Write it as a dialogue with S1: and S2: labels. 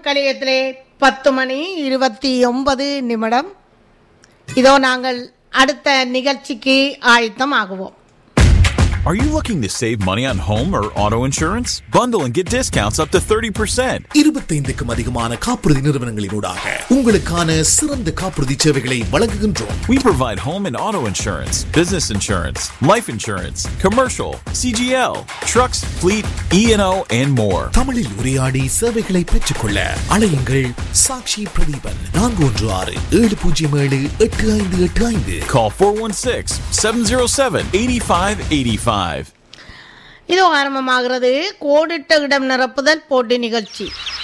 S1: கலியத்திலே பத்து மணி இருபத்தி ஒன்பது நிமிடம் இதோ நாங்கள் அடுத்த நிகழ்ச்சிக்கு ஆயத்தம் ஆகுவோம்
S2: Are you looking to save money on home or auto insurance? Bundle and get discounts up to 30%.
S3: இருபத்தைந்துக்கும் அதிகமான காப்புறுதி நிறுவனங்களினூடாக உங்களுக்கான சிறந்த காப்புறுதி சேவைகளை வழங்குகின்றோம்
S2: We provide home and auto insurance, business insurance, life insurance, commercial, CGL, trucks, fleet, E&O, and more.
S3: தமிழில் உரையாடி சேவைகளை பெற்றுக்கொள்ள அழையுங்கள் சாக்ஷி பிரதீபன் நான்கு ஒன்று ஆறு ஏழு பூஜ்ஜியம் ஏழு எட்டு ஐந்து எட்டு ஐந்து
S2: Call 416-707-8585.
S1: இதோ ஆரம்பமாகிறது கோடிட்ட இடம் நிரப்புதல் போட்டி நிகழ்ச்சி